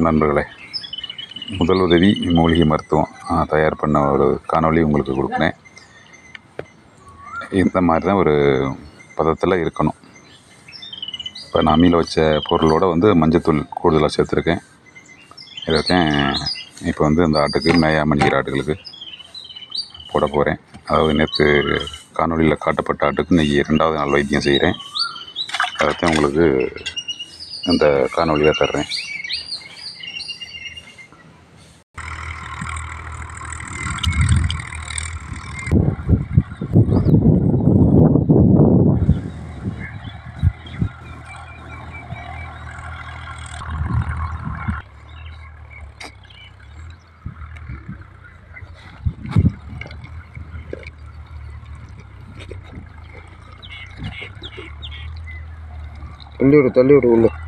வணக்கம் நண்பர்களே முதல் உதவி மூலிகை மருத்துவம் ஆ, தயார் பண்ண ஒரு காணொளி உங்களுக்கு கொடுக்குறேன் இந்த மாதிரி தான் ஒரு பதத்தில் இருக்கணும் இப்போ நான் அம்மியில் வச்ச பொருளோட வந்து மஞ்சத்தூள் கூடுதலாக சேர்த்துருக்கேன் இதைத்தான் இப்போ வந்து இந்த ஆட்டுக்கு மேயாமணிக்கிற ஆட்டுகளுக்கு போட போகிறேன் அதாவது நேற்று காணொளியில் காட்டப்பட்ட ஆட்டுக்கு இன்றைக்கி ரெண்டாவது நாள் வைத்தியம் செய்கிறேன் அதைத்தான் உங்களுக்கு இந்த காணொளியாக தர்றேன் தள்ளி விடு தள்ளி விடு உள்ள